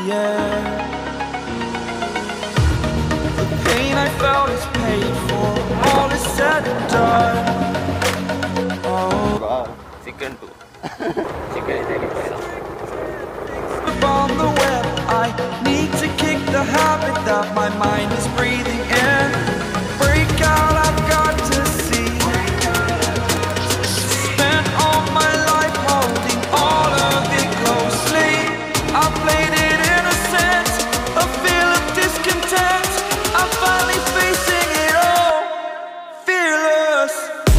end. The pain I felt is paid for, all is said and done. Oh, chicken two chicken தேடி போயிடலாம் up on the web, I need to kick the habit that my mind is breathing in. Break out, I've got to see. Spent all my life holding all of it closely. I played it innocent, a feel of discontent. I'm finally facing it all, fearless.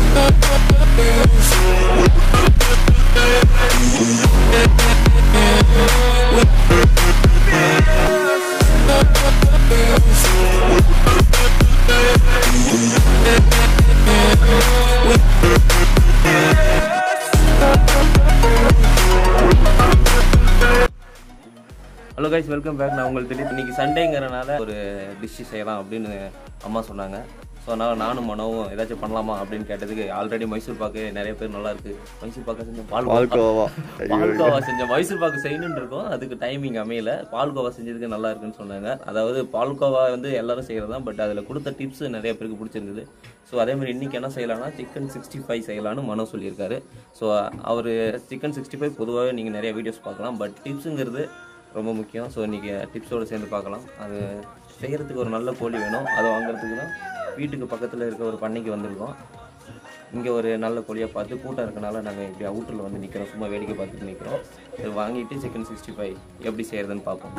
Hello guys welcome back நான் உங்களுக்கு தெரியும் இன்னைக்கு சண்டேங்கிறனால ஒரு dish செய்யலாம் அப்படின்னு அம்மா சொன்னாங்க so அதனால் நானும் மனோவும் ஏதாச்சும் பண்ணலாமா அப்படின்னு கேட்டதுக்கு ஆல்ரெடி மைசூர் பாக்கு நிறைய பேர் நல்லா இருக்கு மைசூர் பாக்கு செஞ்ச பால் பால்கோவா. பால்கோவா செஞ்ச மைசூர் பாக்கு செய்யணும்னு இருக்கோம் அதுக்கு டைமிங் அமையல பால்கோவா செஞ்சதுக்கு நல்லா இருக்குன்னு சொன்னாங்க அதாவது பால்கோவா வந்து எல்லாரும் செய்கிறது தான் பட் அதில் கொடுத்த டிப்ஸ் நிறைய பேருக்கு பிடிச்சிருந்தது ஸோ அதே மாதிரி இன்னைக்கு என்ன செய்யலாம்னா சிக்கன் சிக்ஸ்டி ஃபைவ் செய்யலாம்னு மனோ சொல்லியிருக்காரு ஸோ அவர் சிக்கன் சிக்ஸ்டி ஃபைவ் பொதுவாகவே நீங்கள் நிறைய வீடியோஸ் பார்க்கலாம் பட் டிப்ஸுங்கிறது ரொம்ப முக்கியம் ஸோ இன்றைக்கி டிப்ஸோடு சேர்ந்து பார்க்கலாம் அது செய்கிறதுக்கு ஒரு நல்ல கோழி வேணும் அதை வாங்குறதுக்கு தான் வீட்டுக்கு பக்கத்தில் இருக்க ஒரு பண்ணைக்கு வந்திருக்கோம் இங்கே ஒரு நல்ல கோழியாக பார்த்து கூட்டம் இருக்கனால நாங்கள் இப்படி அவுட்டரில் வந்து நிற்கிறோம் சும்மா வேடிக்கை பார்த்துட்டு நிற்கிறோம் இது வாங்கிட்டு சிக்கன் சிக்ஸ்டி ஃபைவ் எப்படி செய்கிறதுன்னு பார்ப்போம்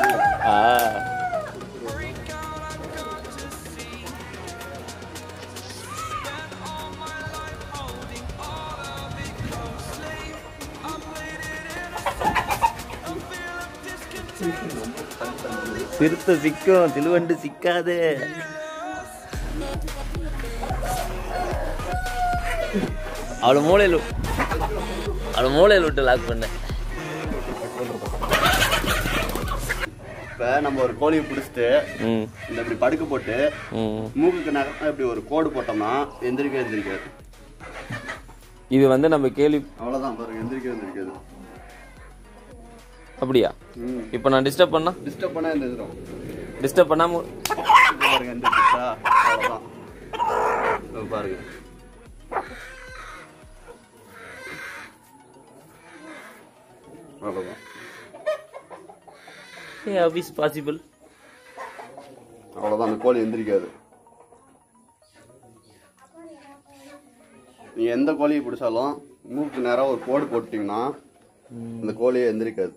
சிறுத்தை சிக்கும் சிலுவண்டு சிக்காது அவளை மூளையில் அவளை மூளையில் விட்டு லாக் பண்ணேன் இப்ப நம்ம ஒரு கோழியை பிடிச்சிட்டு ம் இந்த இப்படி படுக்க போட்டு ம் மூக்குக்கு நகரம் இப்படி ஒரு கோடு போட்டோம்னா எந்திரிக்க எந்திரிக்காது இது வந்து நம்ம கேள்வி அவ்வளவுதான் பாருங்க எந்திரிக்க எந்திரிக்காது அப்படியா ம் இப்போ நான் டிஸ்டர்ப் பண்ணா டிஸ்டர்ப் பண்ணா எந்திரிச்சிடும் டிஸ்டர்ப் பண்ணாம இது பாருங்க எந்திரிச்சா அவ்வளவுதான் இது பாருங்க அவ்வளவுதான் ஆஃபீஸ் பாசிபிள் அவ்வளவுதான் அந்த கோழி எந்திரிக்காது நீங்க எந்த கோழியை பிடிச்சாலும் மூக்கு நேரம் ஒரு கோடு போட்டீங்கன்னா அந்த கோழியை எந்திரிக்காது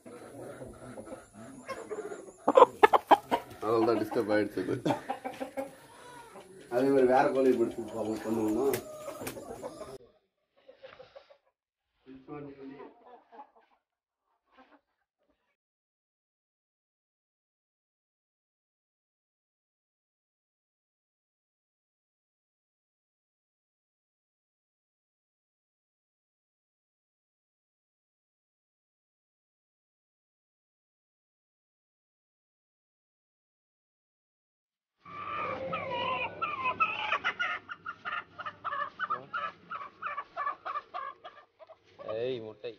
அதனால டிஸ்டர்ப் ஆயிடுச்சு இது அதே மாதிரி வேற கோழியை பிடிச்சி பார்ப்போம் பண்ணுவோம்னா ஏய் முட்டை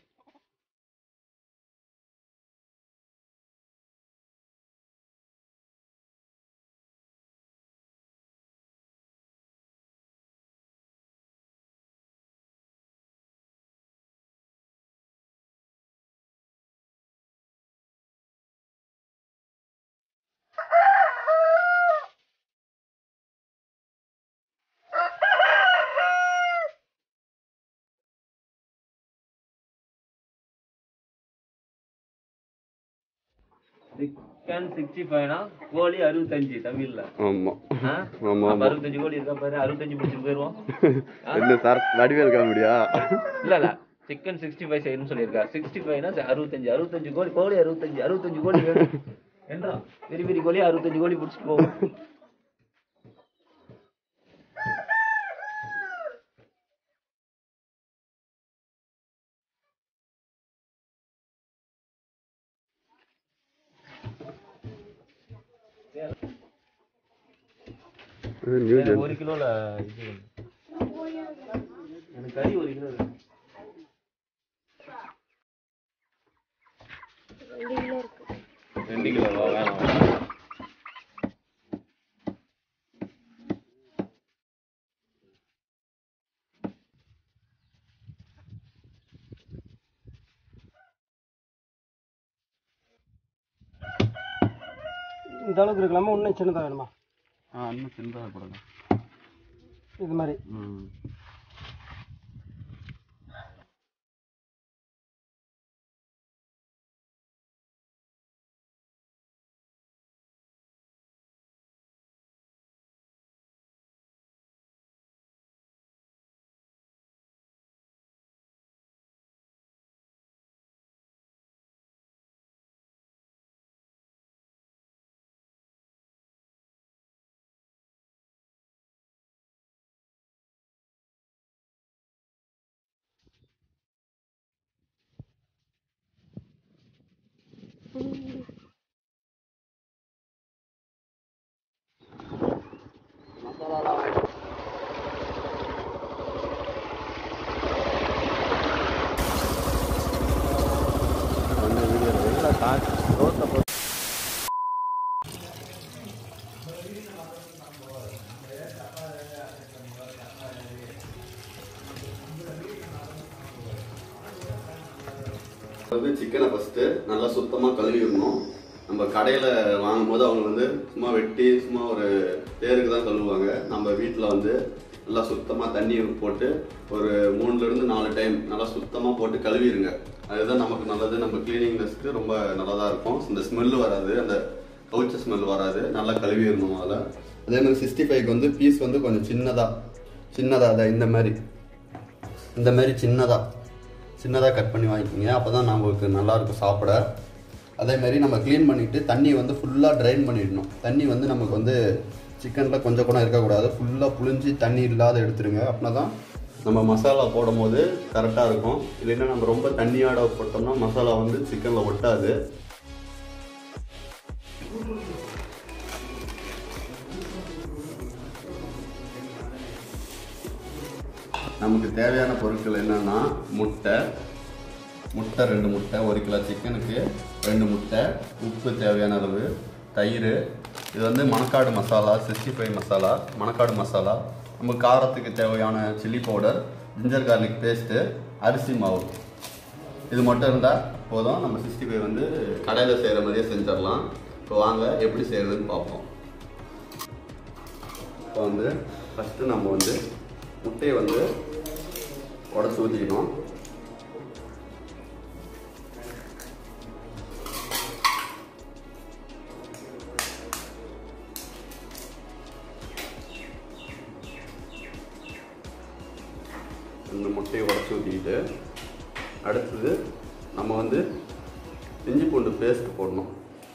சிக்கன் சிக்ஸ்டி ஃபைவ்னா கோழி அறுபத்தஞ்சு தமிழ்ல ஆமா ஆ? ஆமா, அப்ப ஆமா. அறுபத்தஞ்சு கோழி இருக்கா பாரு அறுபத்தஞ்சு முடிச்சுட்டு போயிருவோம் என்ன சார் வடிவேல் காமெடியா இல்ல இல்ல சிக்கன் சிக்ஸ்டி ஃபைவ் செய்யணும்னு சொல்லியிருக்கா சிக்ஸ்டி ஃபைவ்னா அறுபத்தஞ்சு அறுபத்தஞ்சு கோழி கோழி அறுபத்தஞ்சு அறுபத்தஞ்சு கோழி வேணும் என்றா பெரிய பெரிய கோழி அறுபத்தஞ்சு கோழி பிடிச்சிட்டு போவோம் எனக்கு ஒரு கிலோல இது வேணும். எனக்கு கறி ஒரு கிலோ இருக்கு ரெண்டு கிலோ இருக்கு ரெண்டு கிலோவா வேணாம் வேணாம். இந்த அளவுக்கு இருக்கலாமா இன்னும் சின்னதாக வேணுமா ஆ இன்னும் சின்னதாக போடுங்க இது மாதிரி ம் அந்த வீடியோ வெளில காசு ரோட்டில் போட்டு வந்து சிக்கனை ஃபஸ்ட்டு நல்லா சுத்தமாக கழுவிடணும் நம்ம கடையில் வாங்கும்போது அவங்க வந்து சும்மா வெட்டி சும்மா ஒரு பேருக்கு தான் கழுவுவாங்க நம்ம வீட்டில் வந்து நல்லா சுத்தமாக தண்ணி போட்டு ஒரு மூணுலேருந்து நாலு டைம் நல்லா சுத்தமாக போட்டு கழுவிடுங்க அதுதான் நமக்கு நல்லது நம்ம கிளீனிங்னஸ்க்கு ரொம்ப நல்லதாக இருக்கும் இந்த ஸ்மெல்லு வராது அந்த கவுச்ச ஸ்மெல் வராது நல்லா கழுவிடணும் அதில் அதே மாதிரி சிக்ஸ்டி ஃபைவ்க்கு வந்து பீஸ் வந்து கொஞ்சம் சின்னதாக சின்னதாக அதை இந்த மாதிரி இந்த மாதிரி சின்னதாக சின்னதாக கட் பண்ணி வாங்கிக்கிங்க அப்போ தான் நம்மளுக்கு நல்லாயிருக்கும் சாப்பிட அதே மாதிரி நம்ம க்ளீன் பண்ணிவிட்டு தண்ணி வந்து ஃபுல்லாக ட்ரைன் பண்ணிடணும் தண்ணி வந்து நமக்கு வந்து சிக்கனில் கொஞ்சம் கூட இருக்கக்கூடாது ஃபுல்லாக புழிஞ்சு தண்ணி இல்லாத எடுத்துருங்க அப்படின்னா தான் நம்ம மசாலா போடும் போது கரெக்டாக இருக்கும் இல்லைன்னா நம்ம ரொம்ப தண்ணியோட போட்டோம்னா மசாலா வந்து சிக்கனில் ஒட்டாது நமக்கு தேவையான பொருட்கள் என்னன்னா முட்டை முட்டை ரெண்டு முட்டை ஒரு கிலோ சிக்கனுக்கு ரெண்டு முட்டை உப்பு தேவையான அளவு தயிர் இது வந்து மணக்காடு மசாலா சிக்ஸ்டி ஃபைவ் மசாலா மணக்காடு மசாலா நம்ம காரத்துக்கு தேவையான chilli powder ginger garlic paste அரிசி மாவு இது மட்டும் இருந்தால் போதும் நம்ம சிக்ஸ்டி ஃபைவ் வந்து கடையில் செய்கிற மாதிரியே செஞ்சிடலாம் இப்போ வாங்க எப்படி செய்கிறதுன்னு பார்ப்போம் இப்போ வந்து ஃபஸ்ட்டு நம்ம வந்து முட்டையை வந்து உடச்சி ஊற்றிக்கணும் இந்த முட்டையை உடச்சி ஊற்றிக்கிட்டு அடுத்தது நம்ம வந்து இஞ்சி பூண்டு பேஸ்ட் போடணும்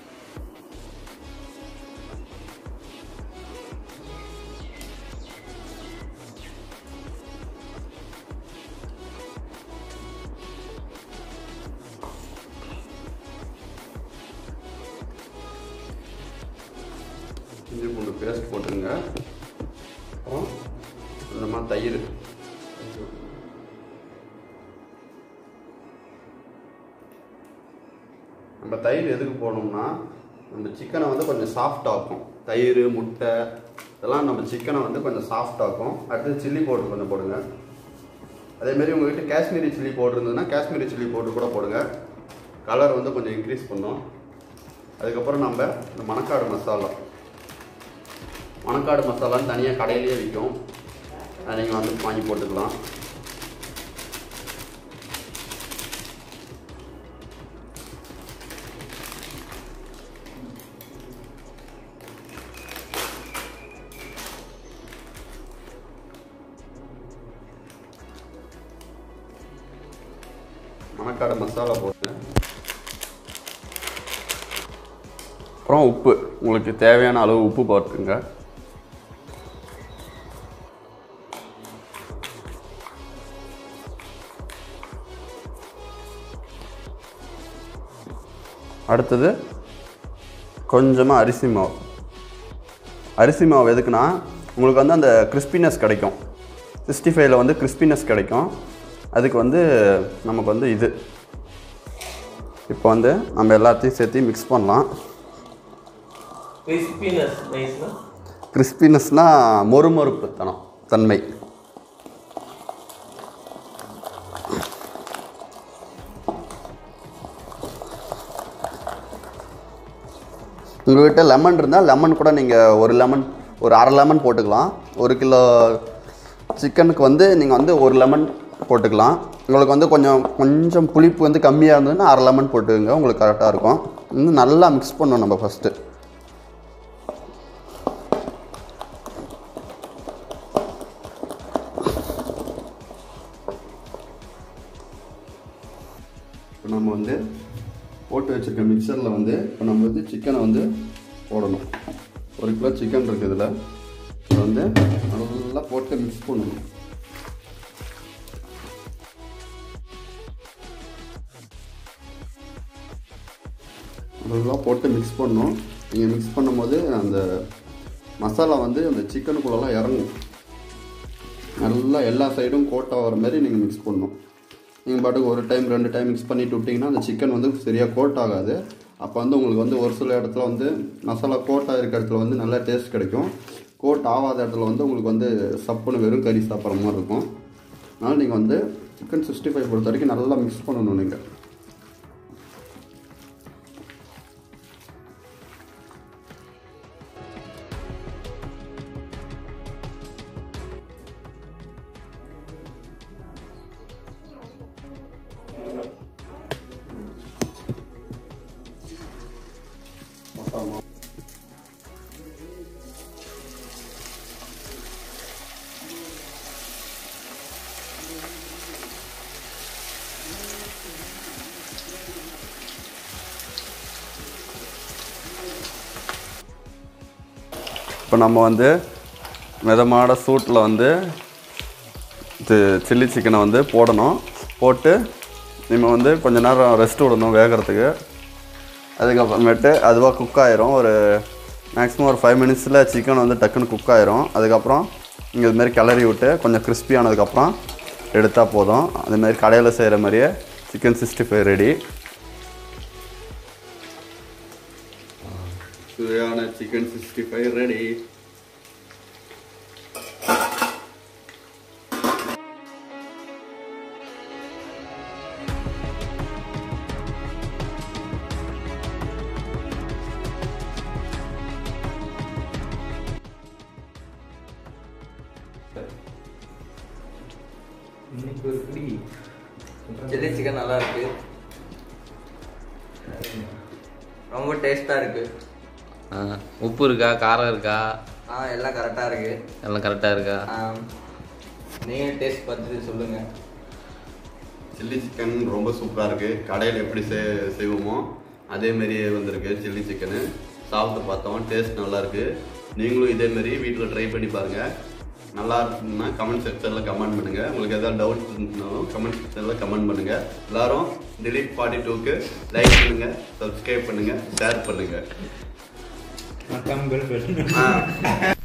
இஞ்சி பூண்டு பேஸ்ட் போட்டுருங்க அப்புறம் கொஞ்சமாக தயிர் நம்ம தயிர் எதுக்கு போடணும்னா நம்ம சிக்கனை வந்து கொஞ்சம் சாஃப்ட் ஆக்கும் தயிர் முட்டை இதெல்லாம் நம்ம சிக்கனை வந்து கொஞ்சம் சாஃப்ட் ஆக்கும் அடுத்து சில்லி பவுடர் கொஞ்சம் போடுங்க அதேமாரி உங்ககிட்ட காஷ்மீரி சில்லி பவுடர் இருந்ததுன்னா காஷ்மீரி சில்லி பவுடர் கூட போடுங்க கலர் வந்து கொஞ்சம் இன்க்ரீஸ் பண்ணும் அதுக்கப்புறம் நம்ம இந்த மணக்காடு மசாலா மணக்காடு மசாலான்னு தனியாக கடையிலேயே விற்கும் அதை நீங்கள் வந்து வாங்கி போட்டுக்கலாம் மணக்காடு மசாலா போட்டு அப்புறம் உப்பு உங்களுக்கு தேவையான அளவு உப்பு போட்டுங்க அடுத்தது கொஞ்சமாக அரிசி மாவு அரிசி மாவு எதுக்குன்னா உங்களுக்கு வந்து அந்த கிறிஸ்பினஸ் கிடைக்கும் சிக்ஸ்டி ஃபைவ்ல வந்து கிறிஸ்பினஸ் கிடைக்கும் அதுக்கு வந்து நமக்கு வந்து இது இப்போ வந்து நம்ம எல்லாத்தையும் சேர்த்து மிக்ஸ் பண்ணலாம் கிறிஸ்பினஸ் நைஸ்னா கிறிஸ்பினஸ்னால் மொறுமொறுப்பு தனம் தன்மை உங்கள்கிட்ட லெமன் இருந்தால் லெமன் கூட நீங்கள் ஒரு லெமன் ஒரு அரை லெமன் போட்டுக்கலாம் ஒரு கிலோ சிக்கனுக்கு வந்து நீங்கள் வந்து ஒரு லெமன் போட்டுக்கலாம் உங்களுக்கு வந்து கொஞ்சம் கொஞ்சம் புளிப்பு வந்து கம்மியாக இருந்ததுன்னா அரை லெமன் போட்டுக்கோங்க உங்களுக்கு கரெக்டாக இருக்கும் இன்னும் நல்லா மிக்ஸ் பண்ணணும் நம்ம ஃபஸ்ட்டு இப்போ நம்ம வந்து போட்டு வச்சுருக்க மிக்சரில் வந்து இப்போ நம்ம வந்து சிக்கனை வந்து போடணும் ஒரு கிலோ சிக்கன் இருக்குது இதில் இதை வந்து நல்லா போட்டு மிக்ஸ் பண்ணணும் நல்லா போட்டு மிக்ஸ் பண்ணணும் நீங்கள் மிக்ஸ் பண்ணும்போது அந்த மசாலா வந்து அந்த சிக்கனுக்குள்ளெல்லாம் இறங்கும் நல்லா எல்லா சைடும் கோட் ஆகிற மாதிரி நீங்கள் மிக்ஸ் பண்ணணும் நீங்கள் பாட்டுக்கு ஒரு டைம் ரெண்டு டைம் மிக்ஸ் பண்ணிட்டு விட்டிங்கன்னா அந்த சிக்கன் வந்து சரியாக கோட் ஆகாது அப்போ வந்து உங்களுக்கு வந்து ஒரு சில இடத்துல வந்து மசாலா கோட் ஆகிருக்க இடத்துல வந்து நல்லா டேஸ்ட் கிடைக்கும் கோட் ஆகாத இடத்துல வந்து உங்களுக்கு வந்து சப்புன்னு வெறும் கறி சாப்பிட்ற மாதிரி இருக்கும் அதனால் நீங்கள் வந்து சிக்கன் சிக்ஸ்டி ஃபைவ் பொறுத்த வரைக்கும் நல்லா மிக்ஸ் பண்ணணும் நீங்கள் இப்போ நம்ம வந்து மிதமான சூட்டில் வந்து இது சில்லி சிக்கனை வந்து போடணும் போட்டு நம்ம வந்து கொஞ்ச நேரம் ரெஸ்ட் விடணும் வேகிறதுக்கு அதுக்கப்புறமேட்டு அதுவாக குக் ஆயிரும் ஒரு மேக்ஸிமம் ஒரு ஃபைவ் மினிட்ஸில் சிக்கன் வந்து டக்குன்னு குக் ஆயிரும் அதுக்கப்புறம் நீங்கள் இதுமாரி கிளறி விட்டு கொஞ்சம் crispy ஆனதுக்கப்புறம் எடுத்தால் போதும் அதுமாரி கடையில் செய்கிற மாதிரியே சிக்கன் சிக்ஸ்டி ஃபைவ் ரெடி சுவையான சிக்கன் சிக்ஸ்டி ஃபைவ் ரெடி இன்னைக்கு ஒரு பிடி சில்லி சிக்கன் நல்லா இருக்கு ரொம்ப டேஸ்டா இருக்கு உப்பு இருக்கா காரம் இருக்கா ஆ எல்லாம் கரெக்டா இருக்கு எல்லாம் கரெக்டாக இருக்கா ஆம், நீங்க டேஸ்ட் பார்த்துட்டு சொல்லுங்க சில்லி சிக்கன் ரொம்ப சூப்பராக இருக்குது கடையில் எப்படி செய் செய்வோமோ அதே மாதிரியே வந்திருக்கு சில்லி சிக்கனு சாப்பிட்டு பார்த்தோம் டேஸ்ட் நல்லா இருக்கு நீங்களும் இதே மாதிரி வீட்டில் ட்ரை பண்ணி பாருங்கள் நல்லா இருக்குன்னா கமெண்ட் செக்ஷனில் கமெண்ட் பண்ணுங்கள் உங்களுக்கு எதாவது டவுட் இருந்தாலும் கமெண்ட் செக்ஷனில் கமெண்ட் பண்ணுங்கள் எல்லாரும் டிலீட் ஃபார்ட்டி டூக்கு லைக் பண்ணுங்கள் சப்ஸ்கிரைப் பண்ணுங்கள் ஷேர் பண்ணுங்கள் மக்காமல் ஆ